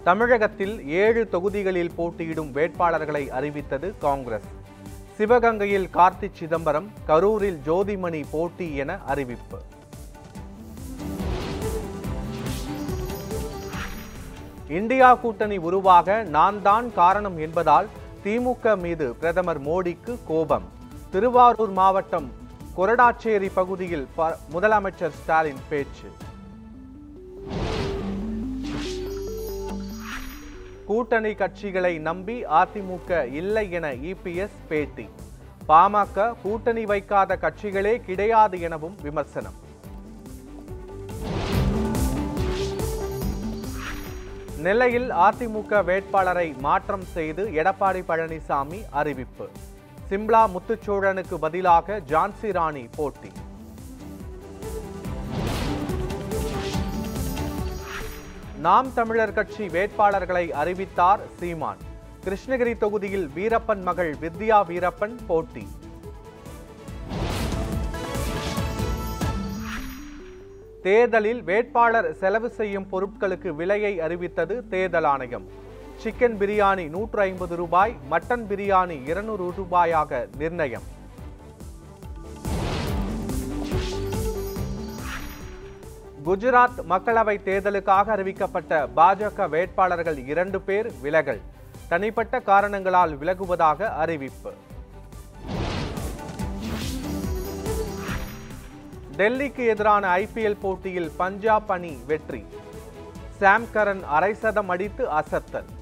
தமிழகத்தில் ஏழு தொகுதிகளில் போட்டியிடும் வேட்பாளர்களை அறிவித்தது காங்கிரஸ் சிவகங்கையில் கார்த்தி சிதம்பரம் கரூரில் ஜோதிமணி போட்டி என அறிவிப்பு இந்தியா கூட்டணி உருவாக நான் தான் காரணம் என்பதால் திமுக மீது பிரதமர் மோடிக்கு கோபம் திருவாரூர் மாவட்டம் கொரடாச்சேரி பகுதியில் ப- முதலமைச்சர் ஸ்டாலின் பேச்சு கூட்டணி கட்சிகளை நம்பி அதிமுக இல்லை என இபிஎஸ் பேட்டி பாமக கூட்டணி வைக்காத கட்சிகளே கிடையாது எனவும் விமர்சனம் நெல்லையில் அதிமுக வேட்பாளரை மாற்றம் செய்து எடப்பாடி பழனிசாமி அறிவிப்பு சிம்லா முத்துச்சோழனுக்கு பதிலாக ஜான்சி ராணி போட்டி நாம் தமிழர் கட்சி வேட்பாளர்களை அறிவித்தார் சீமான் கிருஷ்ணகிரி தொகுதியில் வீரப்பன் மகள் வித்யா வீரப்பன் போட்டி தேர்தலில் வேட்பாளர் செலவு செய்யும் பொருட்களுக்கு விலையை அறிவித்தது தேர்தல் ஆணையம் சிக்கன் பிரியாணி நூற்று ஐம்பது ரூபாய் மட்டன் பிரியாணி இருநூறு ரூபாயாக நிர்ணயம் குஜராத் மக்களவை தேர்தலுக்காக அறிவிக்கப்பட்ட பாஜக வேட்பாளர்கள் இரண்டு பேர் விலகல் தனிப்பட்ட காரணங்களால் விலகுவதாக அறிவிப்பு டெல்லிக்கு எதிரான ஐபிஎல் போட்டியில் பஞ்சாப் அணி வெற்றி சாம் கரன் அரை சதம் அடித்து அசத்தல்